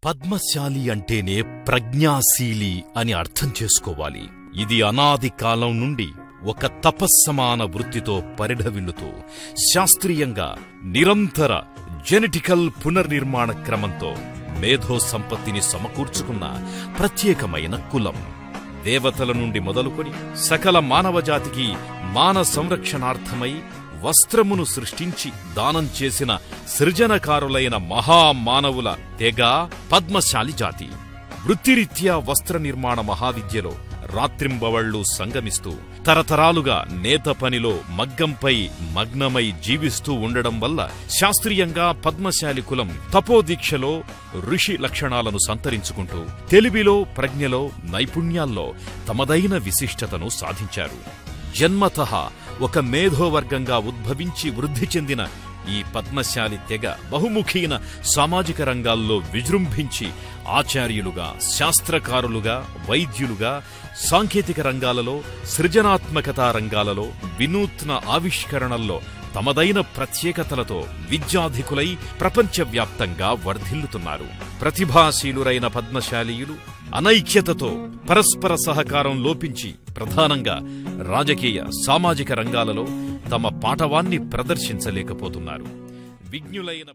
పద్మశాలి అంటేనే ప్రజ్ఞాశీలి అని అర్థం చేసుకోవాలి ఇది అనాది కాలం నుండి ఒక తపస్సమాన వృత్తితో పరిఢవిల్లుతూ శాస్త్రీయంగా నిరంతర జెనెటికల్ పునర్నిర్మాణ క్రమంతో మేధో సంపత్తిని సమకూర్చుకున్న ప్రత్యేకమైన కులం దేవతల నుండి మొదలుకొని సకల మానవజాతికి మాన సంరక్షణార్థమై వస్త్రమును సృష్టించి దానం చేసిన సృజనకారులైన మహామానవుల తెగ పద్మశాలి జాతి వృత్తిరీత్యా వస్త్ర నిర్మాణ మహావిద్యలో రాత్రింబవళ్లు సంగమిస్తూ తరతరాలుగా నేత పనిలో మగ్గంపై మగ్నమై జీవిస్తూ ఉండడం వల్ల శాస్త్రీయంగా పద్మశాలి కులం తపోదీక్షలో ఋషి లక్షణాలను సంతరించుకుంటూ తెలివిలో ప్రజ్ఞలో నైపుణ్యాల్లో తమదైన విశిష్టతను సాధించారు జన్మతః ఒక మేధోవర్గంగా ఉద్భవించి వృద్ధి చెందిన ఈ పద్మశాలి తెగ బహుముఖీన సామాజిక రంగాల్లో విజృంభించి ఆచార్యులుగా శాస్త్రకారులుగా వైద్యులుగా సాంకేతిక రంగాలలో సృజనాత్మకతా రంగాలలో వినూత్న ఆవిష్కరణల్లో తమదైన ప్రత్యేకతలతో విద్యాధికులై ప్రపంచవ్యాప్తంగా వర్ధిల్లుతున్నారు ప్రతిభాశీలురైన పద్మశాలీయులు అనైక్యతతో పరస్పర సహకారం లోపించి ప్రధానంగా రాజకీయ సామాజిక రంగాలలో తమ పాటవాన్ని ప్రదర్శించలేకపోతున్నారు విజ్ఞులైన